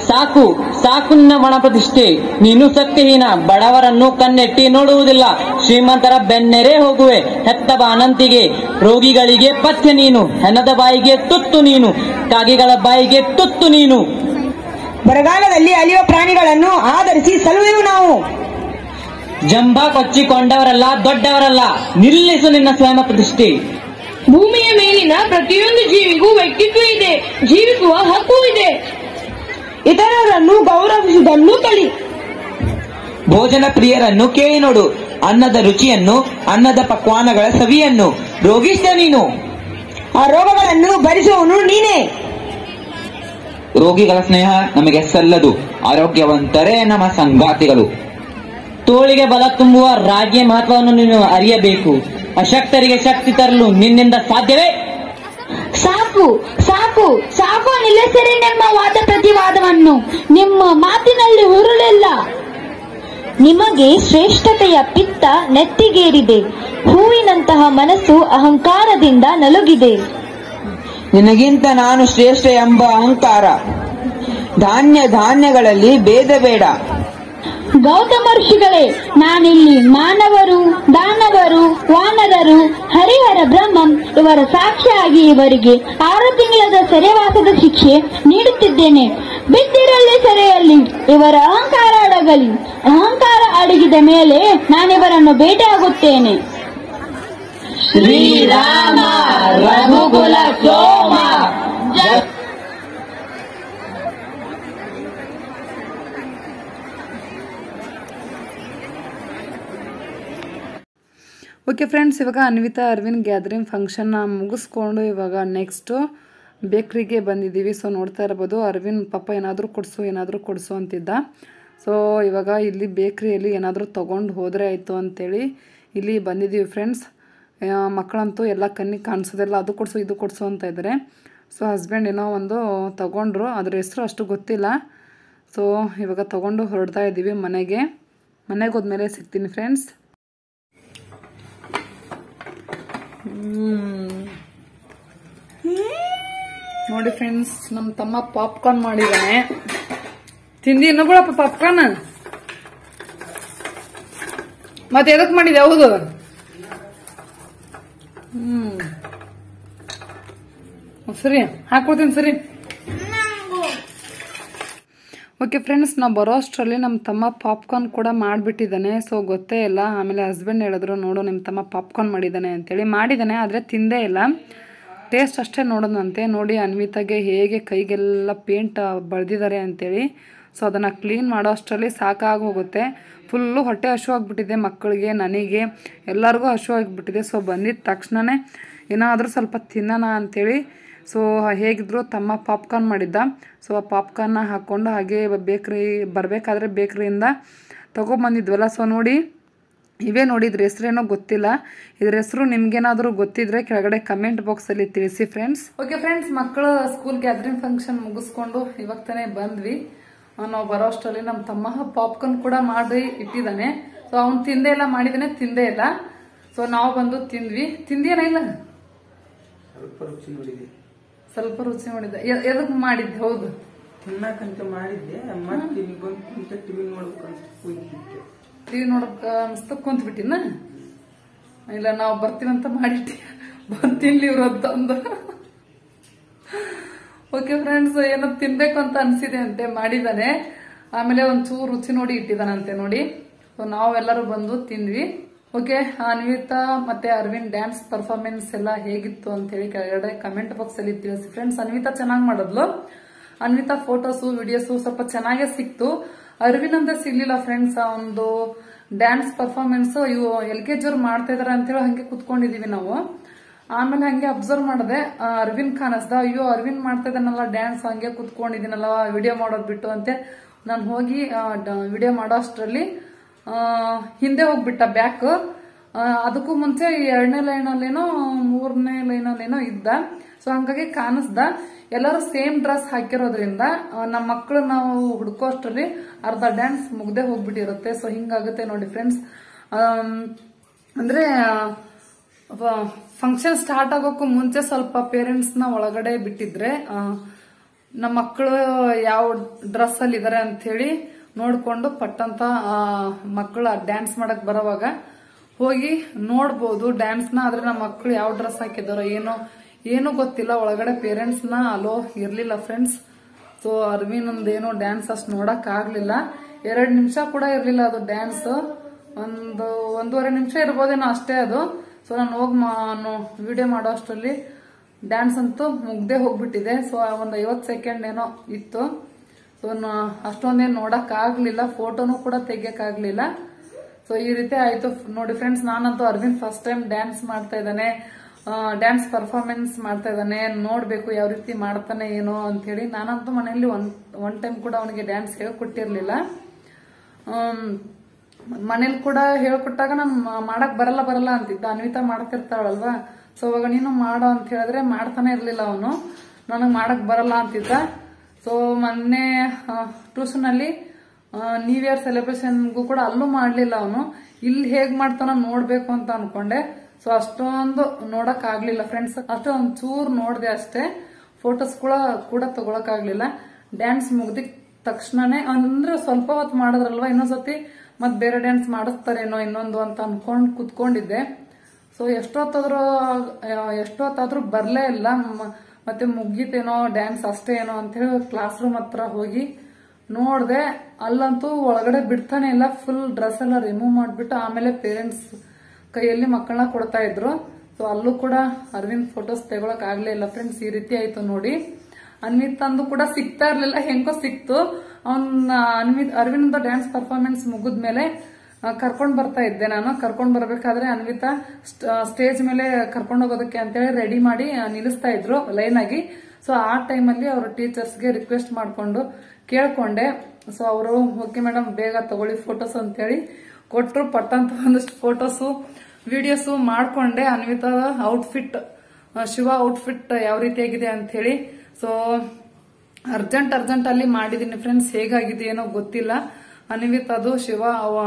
ಸಾಕು ಸಾಕು ನಿನ್ನ ಮಣಪ್ರತಿಷ್ಠೆ ನೀನು ಸತ್ಯಹೀನ ಬಡವರನ್ನು ಕಣ್ಣೆಟ್ಟಿ ನೋಡುವುದಿಲ್ಲ ಶ್ರೀಮಂತರ ಬೆನ್ನೆರೆ ಹೋಗುವೆ ಹೆತ್ತವ ಅನಂತಿಗೆ ರೋಗಿಗಳಿಗೆ ಪಥ್ಯ ನೀನು ಹೆಣದ ಬಾಯಿಗೆ ತುತ್ತು ನೀನು ಕಾಗೆಗಳ ಬಾಯಿಗೆ ತುತ್ತು ನೀನು ಬರಗಾಲದಲ್ಲಿ ಅಲಿಯುವ ಪ್ರಾಣಿಗಳನ್ನು ಆಧರಿಸಿ ಸಲುವೆವು ನಾವು ಜಂಬ ಕೊಚ್ಚಿಕೊಂಡವರಲ್ಲ ದೊಡ್ಡವರಲ್ಲ ನಿಲ್ಲಿಸು ನಿನ್ನ ಸ್ವಯಂ ಪ್ರತಿಷ್ಠೆ ಭೂಮಿಯ ಮೇಲಿನ ಪ್ರತಿಯೊಂದು ಜೀವಿಗೂ ವ್ಯಕ್ತಿತ್ವ ಇದೆ ಜೀವಿಸುವ ಹಕ್ಕು ಇದೆ ಇತರರನ್ನು ಗೌರವಿಸುವುದನ್ನು ಕಲಿ ಭೋಜನ ಪ್ರಿಯರನ್ನು ಕೇಳಿ ನೋಡು ಅನ್ನದ ರುಚಿಯನ್ನು ಅನ್ನದ ಪಕ್ವಾನಗಳ ಸವಿಯನ್ನು ರೋಗಿಷ್ಠ ನೀನು ಆ ರೋಗಗಳನ್ನು ಭರಿಸುವವನು ನೀನೇ ರೋಗಿಗಳ ಸ್ನೇಹ ನಮಗೆ ಸಲ್ಲದು ಆರೋಗ್ಯವಂತರೇ ನಮ್ಮ ಸಂಗಾತಿಗಳು ತೋಳಿಗೆ ಬಲ ತುಂಬುವ ರಾಗಿಯ ಮಹತ್ವವನ್ನು ನೀನು ಅರಿಯಬೇಕು ಅಶಕ್ತರಿಗೆ ಶಕ್ತಿ ತರಲು ನಿನ್ನಿಂದ ಸಾಧ್ಯವೇ ಸಾಕು ಸಾಕು ಸಾಕು ನಿಲ್ಲಿಸಿರಿ ನಿಮ್ಮ ವಾದ ಪ್ರತಿವಾದವನ್ನು ನಿಮ್ಮ ಮಾತಿನಲ್ಲಿ ಹುರುಳಿಲ್ಲ ನಿಮಗೆ ಶ್ರೇಷ್ಠತೆಯ ಪಿತ್ತ ನೆತ್ತಿಗೇರಿದೆ ಹೂವಿನಂತಹ ಮನಸ್ಸು ಅಹಂಕಾರದಿಂದ ನಲುಗಿದೆ ನಿನಗಿಂತ ನಾನು ಶ್ರೇಷ್ಠ ಎಂಬ ಅಹಂಕಾರ ಧಾನ್ಯ ಧಾನ್ಯಗಳಲ್ಲಿ ಭೇದ ಬೇಡ ಗೌತಮ ಋಷಿಗಳೇ ನಾನಿಲ್ಲಿ ಮಾನವರು ದಾನವರು ವಾನರರು ಹರಿಹರ ಬ್ರಹ್ಮಂ ಇವರ ಸಾಕ್ಷಿಯಾಗಿ ಇವರಿಗೆ ಆರು ತಿಂಗಳದ ಸೆರೆವಾಸದ ಶಿಕ್ಷೆ ನೀಡುತ್ತಿದ್ದೇನೆ ಬಿದ್ದಿರಲಿ ಸೆರೆಯಲ್ಲಿ ಇವರ ಅಹಂಕಾರ ಅಡಗಲಿ ಅಹಂಕಾರ ಅಡಗಿದ ಮೇಲೆ ನಾನಿವರನ್ನು ಭೇಟಿಯಾಗುತ್ತೇನೆ ಶ್ರೀರಾಮ ರಘುಕುಲ ಸೋಮ ಓಕೆ ಫ್ರೆಂಡ್ಸ್ ಇವಾಗ ಅನ್ವಿತಾ ಅರವಿಂದ್ ಗ್ಯಾದರಿಂಗ್ ಫಂಕ್ಷನ್ನ ಮುಗಿಸ್ಕೊಂಡು ಇವಾಗ ನೆಕ್ಸ್ಟು ಬೇಕ್ರಿಗೆ ಬಂದಿದ್ದೀವಿ ಸೊ ನೋಡ್ತಾ ಇರ್ಬೋದು ಅರವಿಂದ್ ಪಾಪ ಏನಾದರೂ ಕೊಡಿಸು ಏನಾದರೂ ಕೊಡಿಸು ಅಂತಿದ್ದ ಸೊ ಇವಾಗ ಇಲ್ಲಿ ಬೇಕ್ರಿಯಲ್ಲಿ ಏನಾದರೂ ತೊಗೊಂಡು ಹೋದರೆ ಆಯಿತು ಅಂತೇಳಿ ಇಲ್ಲಿ ಬಂದಿದ್ದೀವಿ ಫ್ರೆಂಡ್ಸ್ ಮಕ್ಕಳಂತೂ ಎಲ್ಲ ಕಣ್ಣಿಗೆ ಕಾಣಿಸೋದೆಲ್ಲ ಅದು ಕೊಡಿಸು ಇದು ಕೊಡಿಸು ಅಂತ ಇದ್ದಾರೆ ಸೊ ಹಸ್ಬೆಂಡ್ ಏನೋ ಒಂದು ತಗೊಂಡ್ರು ಅದ್ರ ಹೆಸರು ಅಷ್ಟು ಗೊತ್ತಿಲ್ಲ ಸೊ ಇವಾಗ ತೊಗೊಂಡು ಹೊರಡ್ತಾ ಇದ್ದೀವಿ ಮನೆಗೆ ಮನೆಗೆ ಹೋದ್ಮೇಲೆ ಸಿಗ್ತೀನಿ ಫ್ರೆಂಡ್ಸ್ ನೋಡಿ ಫ್ರೆಂಡ್ಸ್ ನಮ್ಮ ತಮ್ಮ ಪಾಪ್ಕಾರ್ನ್ ಮಾಡಿದ್ದಾನೆ ತಿಂದಿ ಇನ್ನೊಬ್ಬಳಪ್ಪ ಪಾಪ್ಕಾರ್ನ್ ಮತ್ತೆ ಎದಕ್ ಮಾಡಿದೆ ಹೌದು ಹ್ಮ್ ಸರಿ ಹಾಕೊಡ್ತೀನಿ ಸರಿ ಓಕೆ ಫ್ರೆಂಡ್ಸ್ ನಾವು ಬರೋ ಅಷ್ಟರಲ್ಲಿ ನಮ್ಮ ತಮ್ಮ ಪಾಪ್ಕಾರ್ನ್ ಕೂಡ ಮಾಡಿಬಿಟ್ಟಿದ್ದಾನೆ ಸೊ ಗೊತ್ತೇ ಇಲ್ಲ ಆಮೇಲೆ ಹಸ್ಬೆಂಡ್ ಹೇಳಿದ್ರು ನೋಡು ನಿಮ್ಮ ತಮ್ಮ ಪಾಪ್ಕಾರ್ನ್ ಮಾಡಿದ್ದಾನೆ ಅಂತೇಳಿ ಮಾಡಿದ್ದಾನೆ ಆದರೆ ತಿಂದೇ ಇಲ್ಲ ಟೇಸ್ಟ್ ಅಷ್ಟೇ ನೋಡೋದಂತೆ ನೋಡಿ ಅನ್ವಿತಾಗೆ ಹೇಗೆ ಕೈಗೆಲ್ಲ ಪೇಂಟ್ ಬಳ್ದಿದ್ದಾರೆ ಅಂತೇಳಿ ಸೊ ಅದನ್ನು ಕ್ಲೀನ್ ಮಾಡೋ ಅಷ್ಟರಲ್ಲಿ ಸಾಕಾಗಿ ಹೋಗುತ್ತೆ ಫುಲ್ಲು ಹೊಟ್ಟೆ ಹಶು ಆಗಿಬಿಟ್ಟಿದೆ ಮಕ್ಕಳಿಗೆ ನನಗೆ ಎಲ್ಲರಿಗೂ ಹಶು ಆಗಿಬಿಟ್ಟಿದೆ ಸೊ ಬಂದಿದ್ದ ತಕ್ಷಣವೇ ಏನಾದರೂ ಸ್ವಲ್ಪ ತಿನ್ನೋಣ ಅಂತೇಳಿ ಸೊ ಹೇಗಿದ್ರು ತಮ್ಮ ಪಾಪ್ಕಾರ್ನ್ ಮಾಡಿದ್ದ ಸೊ ಆ ಪಾಪ್ಕಾರ್ನ ಹಾಕ್ಕೊಂಡು ಹಾಗೆ ಬೇಕ್ರಿ ಬರಬೇಕಾದ್ರೆ ಬೇಕ್ರಿಯಿಂದ ತೊಗೊಬಂದಿದ್ವಲ್ಲ ಸೊ ನೋಡಿ ಇವೇ ನೋಡಿ ಇದ್ರ ಹೆಸ್ರೇನೋ ಗೊತ್ತಿಲ್ಲ ಇದ್ರ ಹೆಸರು ನಿಮ್ಗೇನಾದರೂ ಗೊತ್ತಿದ್ರೆ ಕೆಳಗಡೆ ಕಮೆಂಟ್ ಬಾಕ್ಸಲ್ಲಿ ತಿಳಿಸಿ ಫ್ರೆಂಡ್ಸ್ ಓಕೆ ಫ್ರೆಂಡ್ಸ್ ಮಕ್ಕಳು ಸ್ಕೂಲ್ ಗ್ಯಾದರಿಂಗ್ ಫಂಕ್ಷನ್ ಮುಗಿಸ್ಕೊಂಡು ಇವಾಗ ತಾನೇ ಬಂದ್ವಿ ಆ, ನಾವು ಬರೋ ಅಷ್ಟರಲ್ಲಿ ನಮ್ಮ ತಮ್ಮ ಪಾಪ್ಕಾರ್ನ್ ಕೂಡ ಮಾಡಿ ಇಟ್ಟಿದ್ದಾನೆ ಸೊ ಅವ್ನು ತಿಂದೇ ಇಲ್ಲ ಮಾಡಿದಾನೆ ತಿಂದೇ ಇಲ್ಲ ಸೊ ನಾವು ಬಂದು ತಿಂದ್ವಿ ತಿಂದೇನ ಇಲ್ಲ ಸ್ವಲ್ಪ ರುಚಿ ನೋಡಿದ್ದೆ ಎ- ಎದಕ್ ಮಾಡಿದ್ದೆ ಹೌದು ತಿನ್ನಕಂತ ಮಾಡಿದ್ದೆ ಮತ್ತೆ ಬಂದು ಟಿವಿ ನೋಡ್ಬೇಕಂತ ಹೋಗಿದ್ದೆ ಟಿವಿ ನೋಡಕ್ ಅನ್ಸ್ತ ಕುಂತ್ ಬಿಟ್ಟಿನ ಇಲ್ಲ ನಾವು ಬರ್ತೀವಂತ ಮಾಡಿಟ್ಟಿ ಬಂದ್ ತಿನ್ಲಿ ಇವ್ರು ಅಂತ ಅಂದು ಓಕೆ ಫ್ರೆಂಡ್ಸ್ ಏನೋ ತಿನ್ಬೇಕು ಅಂತ ಅನ್ಸಿದೆ ಅಂತೆ ಮಾಡಿದಾನೆ ಆಮೇಲೆ ಒಂಚೂರು ರುಚಿ ನೋಡಿ ಇಟ್ಟಿದಾನಂತೆ ನೋಡಿ ಸೊ ನಾವೆಲ್ಲರೂ ಬಂದು ತಿಂದ್ವಿ ಓಕೆ ಅನ್ವಿತಾ ಮತ್ತೆ ಅರವಿಂದ್ ಡ್ಯಾನ್ಸ್ ಪರ್ಫಾರ್ಮೆನ್ಸ್ ಎಲ್ಲ ಹೇಗಿತ್ತು ಅಂತ ಹೇಳಿ ಕೆಳಗಡೆ ಕಮೆಂಟ್ ಬಾಕ್ಸ್ ಅಲ್ಲಿ ತಿಳಿಸಿ ಫ್ರೆಂಡ್ಸ್ ಅನ್ವಿತಾ ಚೆನ್ನಾಗಿ ಮಾಡಿದ್ಲು ಅನ್ವಿತಾ ಫೋಟೋಸು ವಿಡಿಯೋಸು ಸ್ವಲ್ಪ ಚೆನ್ನಾಗೇ ಸಿಕ್ತು ಅರವಿಂದ್ ಅಂತ ಸಿಗ್ಲಿಲ್ಲ ಫ್ರೆಂಡ್ಸ್ ಒಂದು ಡ್ಯಾನ್ಸ್ ಪರ್ಫಾರ್ಮೆನ್ಸ್ ಇವು ಎಲ್ ಕೆ ಜಿ ಅವ್ರು ಮಾಡ್ತಾ ಇದಾರೆ ಅಂತೇಳಿ ಹಂಗೆ ಕುತ್ಕೊಂಡಿದೀವಿ ನಾವು ಆಮೇಲೆ ಹಂಗೆ ಅಬ್ಸರ್ವ್ ಮಾಡಿದೆ ಆ, ಅರವಿಂದ್ ಕಾಣಿಸ್ದ ಅಯ್ಯೋ ಅರವಿಂದ್ ಮಾಡ್ತಾ ಇದ್ದಾನಲ್ಲ ಡ್ಯಾನ್ಸ್ ಹಂಗೆ ಕುತ್ಕೊಂಡಿದ್ದೀನಲ್ಲ ವಿಡಿಯೋ ಮಾಡೋದು ಬಿಟ್ಟು ಅಂತೆ ನಾನು ಹೋಗಿ ವಿಡಿಯೋ ಮಾಡೋ ಅಷ್ಟರಲ್ಲಿ ಹಿಂದೆ ಹೋಗ್ಬಿಟ್ಟ ಬ್ಯಾಕ್ ಅದಕ್ಕೂ ಮುಂಚೆ ಈ ಎರಡನೇ ಲೈನಲ್ಲೇನೋ ಮೂರನೇ ಲೈನಲ್ಲೇನೋ ಇದ್ದ ಸೊ ಹಂಗಾಗಿ ಕಾಣಿಸ್ದ ಎಲ್ಲರೂ ಸೇಮ್ ಡ್ರೆಸ್ ಹಾಕಿರೋದ್ರಿಂದ ಆ, ನಮ್ಮ ಮಕ್ಕಳು ನಾವು ಹುಡ್ಕೋ ಅಷ್ಟರಲ್ಲಿ ಅರ್ಧ ಡ್ಯಾನ್ಸ್ ಮುಗ್ದೆ ಹೋಗ್ಬಿಟ್ಟಿರುತ್ತೆ ಸೊ ಹಿಂಗಾಗುತ್ತೆ ನೋಡಿ ಫ್ರೆಂಡ್ಸ್ ಅಂದ್ರೆ ಫಂಕ್ಷನ್ ಸ್ಟಾರ್ಟ್ ಆಗೋಕ್ಕೂ ಮುಂಚೆ ಸ್ವಲ್ಪ ಪೇರೆಂಟ್ಸ್ ನ ಒಳಗಡೆ ಬಿಟ್ಟಿದ್ರೆ ಆ, ನಮ್ಮ ಮಕ್ಕಳು ಯಾವ ಡ್ರೆಸ್ ಅಲ್ಲಿ ಇದಾರೆ ಅಂತ ಹೇಳಿ ನೋಡ್ಕೊಂಡು ಪಟ್ಟಂತ ಮಕ್ಕಳು ಡ್ಯಾನ್ಸ್ ಮಾಡಕ್ ಬರೋವಾಗ ಹೋಗಿ ನೋಡ್ಬೋದು ಡ್ಯಾನ್ಸ್ ನ ಆದ್ರೆ ನಮ್ಮ ಮಕ್ಕಳು ಯಾವ ಡ್ರೆಸ್ ಹಾಕಿದಾರೋ ಏನೋ ಏನೂ ಗೊತ್ತಿಲ್ಲ ಒಳಗಡೆ ಪೇರೆಂಟ್ಸ್ ನ ಅಲೋ ಇರ್ಲಿಲ್ಲ ಫ್ರೆಂಡ್ಸ್ ಸೊ ಅರ್ವಿನ್ ಏನೋ ಡ್ಯಾನ್ಸ್ ಅಷ್ಟು ನೋಡಕ್ ಆಗ್ಲಿಲ್ಲ ಎರಡ್ ನಿಮಿಷ ಕೂಡ ಇರ್ಲಿಲ್ಲ ಅದು ಡ್ಯಾನ್ಸ್ ಒಂದು ಒಂದೂವರೆ ನಿಮಿಷ ಇರ್ಬೋದೇನೋ ಅಷ್ಟೇ ಅದು ಸೊ ನಾನು ಹೋಗಿ ನಾನು ವಿಡಿಯೋ ಮಾಡೋ ಅಷ್ಟರಲ್ಲಿ ಡ್ಯಾನ್ಸ್ ಅಂತೂ ಮುಗ್ದೇ ಹೋಗ್ಬಿಟ್ಟಿದೆ ಸೊ ಒಂದ್ ಐವತ್ ಸೆಕೆಂಡ್ ಏನೋ ಇತ್ತು ಸೊ ಅಷ್ಟೊಂದೇನು ನೋಡಕ್ ಆಗ್ಲಿಲ್ಲ ಫೋಟೋನು ಕೂಡ ತೆಗಿಯಕ್ ಆಗ್ಲಿಲ್ಲ ಸೊ ಈ ರೀತಿ ಆಯ್ತು ನೋಡಿ ಫ್ರೆಂಡ್ಸ್ ನಾನಂತೂ ಅರವಿಂದ್ ಫಸ್ಟ್ ಟೈಮ್ ಡ್ಯಾನ್ಸ್ ಮಾಡ್ತಾ ಇದ್ದಾನೆ ಡ್ಯಾನ್ಸ್ ಪರ್ಫಾರ್ಮೆನ್ಸ್ ಮಾಡ್ತಾ ಇದ್ದಾನೆ ನೋಡ್ಬೇಕು ಯಾವ ರೀತಿ ಮಾಡ್ತಾನೆ ಏನೋ ಅಂತ ಹೇಳಿ ನಾನಂತೂ ಮನೆಯಲ್ಲಿ ಒನ್ ಒನ್ ಟೈಮ್ ಕೂಡ ಅವನಿಗೆ ಡ್ಯಾನ್ಸ್ ಹೇಳ್ಕೊಟ್ಟಿರ್ಲಿಲ್ಲ ಮನೇಲಿ ಕೂಡ ಹೇಳ್ಕೊಟ್ಟಾಗ ನಾನು ಮಾಡಕ್ ಬರಲ್ಲ ಬರಲ್ಲ ಅಂತಿದ್ದ ಅನ್ವಿತಾ ಮಾಡ್ತಿರ್ತಾಳಲ್ವಾ ಸೊ ಅವಾಗ ನೀನು ಮಾಡೋ ಅಂತ ಹೇಳಿದ್ರೆ ಮಾಡ್ತಾನೆ ಇರ್ಲಿಲ್ಲ ಅವನು ನನಗ್ ಮಾಡಕ್ ಬರಲ್ಲ ಅಂತಿದ್ದ ಸೊ ಮೊನ್ನೆ ಟ್ಯೂಷನ್ ಅಲ್ಲಿ ನ್ಯೂ ಇಯರ್ ಸೆಲೆಬ್ರೇಷನ್ಗೂ ಕೂಡ ಅಲ್ಲೂ ಮಾಡ್ಲಿಲ್ಲ ಅವನು ಇಲ್ಲಿ ಹೇಗ್ ಮಾಡ್ತಾನೋ ನೋಡ್ಬೇಕು ಅಂತ ಅನ್ಕೊಂಡೆ ಸೊ ಅಷ್ಟೊಂದು ನೋಡಕ್ ಆಗ್ಲಿಲ್ಲ ಫ್ರೆಂಡ್ಸ್ ಅಷ್ಟೇ ಒಂದ್ ಚೂರ್ ನೋಡ್ದೆ ಅಷ್ಟೇ ಫೋಟೋಸ್ ಕೂಡ ಕೂಡ ತಗೊಳಕ್ ಆಗ್ಲಿಲ್ಲ ಡ್ಯಾನ್ಸ್ ಮುಗ್ದಿದ ತಕ್ಷಣನೇ ಅಂದ್ರೆ ಸ್ವಲ್ಪ ಹೊತ್ತು ಮಾಡಿದ್ರಲ್ವಾ ಇನ್ನೊಂದ್ಸತಿ ಮತ್ ಬೇರೆ ಡ್ಯಾನ್ಸ್ ಮಾಡಿಸ್ತಾರೇನೋ ಇನ್ನೊಂದು ಅಂತ ಅನ್ಕೊಂಡ್ ಕುತ್ಕೊಂಡಿದ್ದೆ ಸೊ ಎಷ್ಟೊತ್ತಾದ್ರೂ ಎಷ್ಟೊತ್ತಾದ್ರೂ ಬರ್ಲೇ ಇಲ್ಲ ಮ- ಮತ್ತೆ ಮುಗೀತೇನೋ ಡ್ಯಾನ್ಸ್ ಅಷ್ಟೇ ಏನೋ ಅಂತ ಹೇಳಿ ಕ್ಲಾಸ್ ರೂಮ್ ಹತ್ರ ಹೋಗಿ ನೋಡ್ದೆ ಅಲ್ಲಂತೂ ಒಳಗಡೆ ಬಿಡ್ತಾನೆ ಇಲ್ಲ ಫುಲ್ ಡ್ರೆಸ್ ಎಲ್ಲ ರಿಮೂವ್ ಮಾಡ್ಬಿಟ್ಟು ಆಮೇಲೆ ಪೇರೆಂಟ್ಸ್ ಕೈಯಲ್ಲಿ ಮಕ್ಕಳನ್ನ ಕೊಡ್ತಾ ಇದ್ರು ಸೊ ಅಲ್ಲೂ ಕೂಡ ಅರವಿಂದ್ ಫೋಟೋಸ್ ತೆಗೊಳಕ್ ಆಗ್ಲೇ ಇಲ್ಲ ಫ್ರೆಂಡ್ಸ್ ಈ ರೀತಿ ಆಯ್ತು ನೋಡಿ ಅನ್ವಿತ್ ಅಂದು ಕೂಡ ಸಿಗ್ತಾ ಇರ್ಲಿಲ್ಲ ಹೆಂಗೋ ಸಿಕ್ತು ಅವ್ನ್ ಅನ್ವಿತ್ ಅರವಿಂದ್ ಡ್ಯಾನ್ಸ್ ಪರ್ಫಾರ್ಮೆನ್ಸ್ ಮುಗಿದ್ಮೇಲೆ ಆ, ಕರ್ಕೊಂಡ್ ಬರ್ತಾ ಇದ್ದೆ ನಾನು ಕರ್ಕೊಂಡ್ ಬರ್ಬೇಕಾದ್ರೆ ಅನ್ವಿತಾ ಸ್ಟೇಜ್ ಮೇಲೆ ಕರ್ಕೊಂಡ್ ಹೋಗೋದಕ್ಕೆ ಅಂತೇಳಿ ರೆಡಿ ಮಾಡಿ ಆ, ನಿಲ್ಲಿಸ್ತಾ ಇದ್ರು ಲೈನ್ ಆಗಿ ಸೊ ಆ ಟೈಮಲ್ಲಿ ಅವ್ರ ಟೀಚರ್ಸ್ಗೆ ರಿಕ್ವೆಸ್ಟ್ ಮಾಡ್ಕೊಂಡು ಕೇಳ್ಕೊಂಡೆ ಸೊ ಅವರು ಓಕೆ ಮೇಡಮ್ ಬೇಗ ತಗೊಳ್ಳಿ ಫೋಟೋಸ್ ಅಂತೇಳಿ ಕೊಟ್ರು ಪಟ್ಟಂತ ಒಂದಷ್ಟು ಫೋಟೋಸು ವಿಡಿಯೋಸು ಮಾಡ್ಕೊಂಡೆ ಅನ್ವಿತಾದ ಔಟ್ಫಿಟ್ ಶಿವ ಔಟ್ಫಿಟ್ ಯಾವ ರೀತಿಯಾಗಿದೆ ಅಂತ ಹೇಳಿ ಸೊ ಅರ್ಜೆಂಟ್ ಅರ್ಜೆಂಟ್ ಅಲ್ಲಿ ಮಾಡಿದೀನಿ ಫ್ರೆಂಡ್ಸ್ ಹೇಗಾಗಿದೆ ಏನೋ ಗೊತ್ತಿಲ್ಲ ಅನ್ವಿತ್ ಅದು Shiva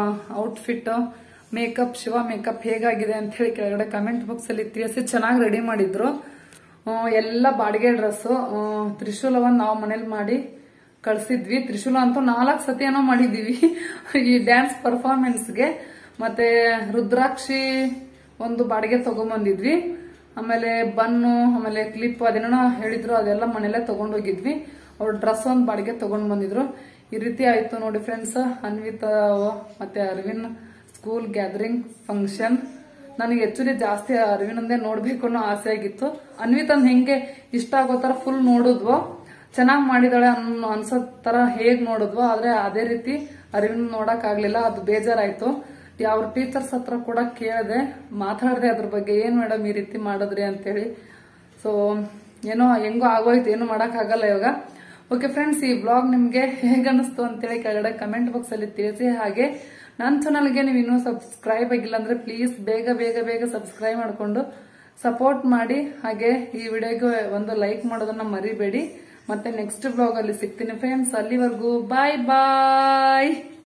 outfit makeup Shiva makeup ಹೇಗಾಗಿದೆ ಅಂತ ಹೇಳಿ ಕೆಳಗಡೆ ಕಮೆಂಟ್ ಬಾಕ್ಸ್ ಅಲ್ಲಿ ತಿಳಿಸಿ ಚೆನ್ನಾಗಿ ರೆಡಿ ಮಾಡಿದ್ರು ಆ, ಎಲ್ಲ ಬಾಡಿಗೆ ಡ್ರೆಸ್ ತ್ರಿಶೂಲವನ್ನ ನಾವು ಮನೇಲಿ ಮಾಡಿ ಕಳ್ಸಿದ್ವಿ ತ್ರಿಶೂಲ ಅಂತೂ ನಾಲ್ಕು ಸತಿ ಏನೋ ಮಾಡಿದೀವಿ ಈ ಡ್ಯಾನ್ಸ್ ಪರ್ಫಾರ್ಮೆನ್ಸ್ಗೆ ಮತ್ತೆ ರುದ್ರಾಕ್ಷಿ ಒಂದು ಬಾಡಿಗೆ ತಗೊಂಬಂದಿದ್ವಿ ಆಮೇಲೆ ಬನ್ನು ಆಮೇಲೆ ಕ್ಲಿಪ್ ಅದೇನೋ ಹೇಳಿದ್ರು ಅದೆಲ್ಲ ಮನೇಲೆ ತಗೊಂಡೋಗಿದ್ವಿ ಅವ್ರ ಡ್ರೆಸ್ ಒಂದು ಬಾಡಿಗೆ ತಗೊಂಡ್ ಬಂದಿದ್ರು ಈ ರೀತಿ ಆಯ್ತು ನೋಡಿ ಫ್ರೆಂಡ್ಸ್ ಅನ್ವಿತ ಮತ್ತೆ ಅರವಿಂದ್ ಸ್ಕೂಲ್ ಗ್ಯಾದರಿಂಗ್ ಫಂಕ್ಷನ್ ನನಗೆ ಆಕ್ಚುಲಿ ಜಾಸ್ತಿ ಅರವಿಂದಂದೇ ನೋಡ್ಬೇಕು ಅನ್ನೋ ಆಸೆ ಆಗಿತ್ತು ಅನ್ವಿತ್ ಅಂದ್ ಹೆಂಗೆ ಇಷ್ಟ ಆಗೋ ತರ ಫುಲ್ ನೋಡಿದ್ವೋ ಚೆನ್ನಾಗಿ ಮಾಡಿದಾಳೆ ಅನ್ನೋ ಅನ್ಸೋ ತರ ಹೇಗ್ ನೋಡಿದ್ವೋ ಆದ್ರೆ ಅದೇ ರೀತಿ ಅರವಿಂದ್ ನೋಡಕ್ ಆಗ್ಲಿಲ್ಲ ಅದು ಬೇಜಾರಾಯ್ತು ಅವ್ರ ಟೀಚರ್ಸ್ ಹತ್ರ ಕೂಡ ಕೇಳಿದೆ ಮಾತಾಡಿದೆ ಅದ್ರ ಬಗ್ಗೆ ಏನ್ ಮೇಡಮ್ ಈ ರೀತಿ ಮಾಡಿದ್ರಿ ಅಂತೇಳಿ ಸೊ ಏನೋ ಹೆಂಗೋ ಆಗೋಯ್ತು ಏನು ಮಾಡಕ್ ಆಗಲ್ಲ ಇವಾಗ ಓಕೆ ಫ್ರೆಂಡ್ಸ್ ಈ ಬ್ಲಾಗ್ ನಿಮ್ಗೆ ಹೇಗೆ ಅನಿಸ್ತು ಅಂತೇಳಿ ಕೆಳಗಡೆ ಕಮೆಂಟ್ ಬಾಕ್ಸ್ ಅಲ್ಲಿ ತಿಳಿಸಿ ಹಾಗೆ ನನ್ನ ಚಾನಲ್ಗೆ ನೀವು ಇನ್ನೂ ಸಬ್ಸ್ಕ್ರೈಬ್ ಆಗಿಲ್ಲ ಅಂದ್ರೆ ಪ್ಲೀಸ್ ಬೇಗ ಬೇಗ ಬೇಗ ಸಬ್ಸ್ಕ್ರೈಬ್ ಮಾಡಿಕೊಂಡು ಸಪೋರ್ಟ್ ಮಾಡಿ ಹಾಗೆ ಈ ವಿಡಿಯೋಗೆ ಒಂದು ಲೈಕ್ ಮಾಡೋದನ್ನ ಮರಿಬೇಡಿ ಮತ್ತೆ ನೆಕ್ಸ್ಟ್ ಬ್ಲಾಗ್ ಅಲ್ಲಿ ಸಿಗ್ತೀನಿ ಫ್ರೆಂಡ್ಸ್ ಅಲ್ಲಿವರೆಗೂ ಬಾಯ್ ಬಾಯ್